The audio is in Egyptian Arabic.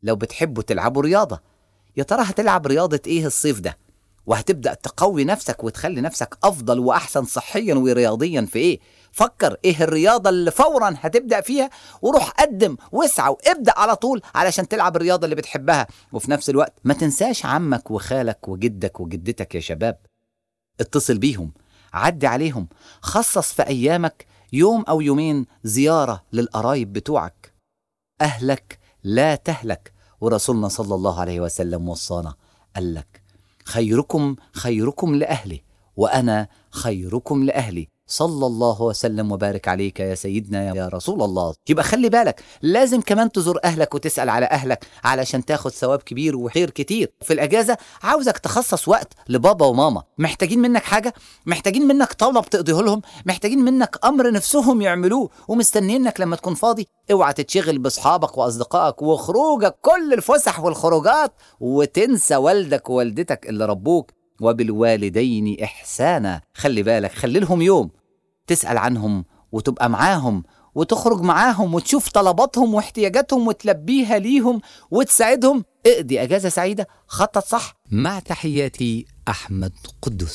لو بتحبوا تلعبوا رياضة يا ترى هتلعب رياضة إيه الصيف ده وهتبدأ تقوي نفسك وتخلي نفسك أفضل وأحسن صحيا ورياضيا في إيه فكر إيه الرياضة اللي فورا هتبدأ فيها وروح قدم واسعى وابدأ على طول علشان تلعب الرياضة اللي بتحبها وفي نفس الوقت ما تنساش عمك وخالك وجدك وجدتك يا شباب اتصل بيهم عدي عليهم خصص في أيامك يوم أو يومين زيارة للقرايب بتوعك أهلك لا تهلك ورسولنا صلى الله عليه وسلم وصانا قال لك خيركم خيركم لأهله وأنا خيركم لأهلي صلى الله وسلم وبارك عليك يا سيدنا يا رسول الله يبقى خلي بالك لازم كمان تزور أهلك وتسأل على أهلك علشان تاخد ثواب كبير وخير كتير في الأجازة عاوزك تخصص وقت لبابا وماما محتاجين منك حاجة محتاجين منك طلب تقضيه لهم محتاجين منك أمر نفسهم يعملوه ومستنيينك لما تكون فاضي اوعى تتشغل باصحابك واصدقائك وخروجك كل الفسح والخروجات وتنسى والدك ووالدتك اللي ربوك وبالوالدين إحسانا خلي بالك خلي لهم يوم تسأل عنهم وتبقى معاهم وتخرج معاهم وتشوف طلباتهم واحتياجاتهم وتلبيها ليهم وتساعدهم اقضي أجازة سعيدة خطط صح مع تحياتي أحمد قدس